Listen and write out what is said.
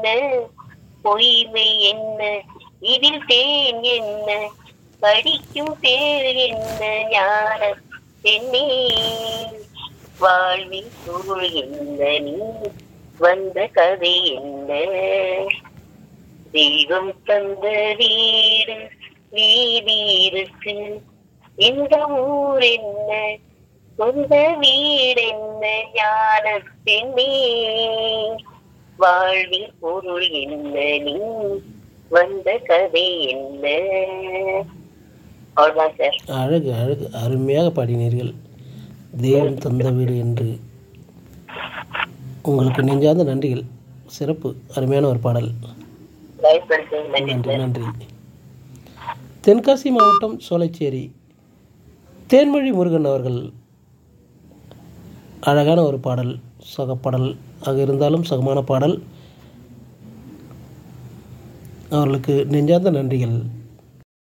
என்ன பொய்மை என்ன இதில் தேன் என்ன படிக்கும் பேர் என்ன ஞான பெண்ணே வாழ்வில் பொருள் என்ன நீ வந்த கதை என்ன தெய்வம் தந்த வீடு வீதி இருக்கு இந்த ஊர் என்ன சொந்த வீடு என்ன ஞான பெண்ணே வாழ்வில் பொருள் என்ன நீ வந்த கதை என்ன அவ்வளவுதான் சார் அழகு அழகு அருமையாக பாடினீர்கள் தெய்வம் தந்த வீடு என்று உங்களுக்கு நெஞ்சார்ந்த நன்றிகள் சிறப்பு அருமையான ஒரு பாடல் வாய்ப்பு நன்றி நன்றி சார் நன்றி தென்காசி மாவட்டம் சோலைச்சேரி தேன்மொழி முருகன் அவர்கள் அழகான ஒரு பாடல் சகப்பாடல் ஆக இருந்தாலும் சகமான பாடல் அவர்களுக்கு நெஞ்சார்ந்த நன்றிகள்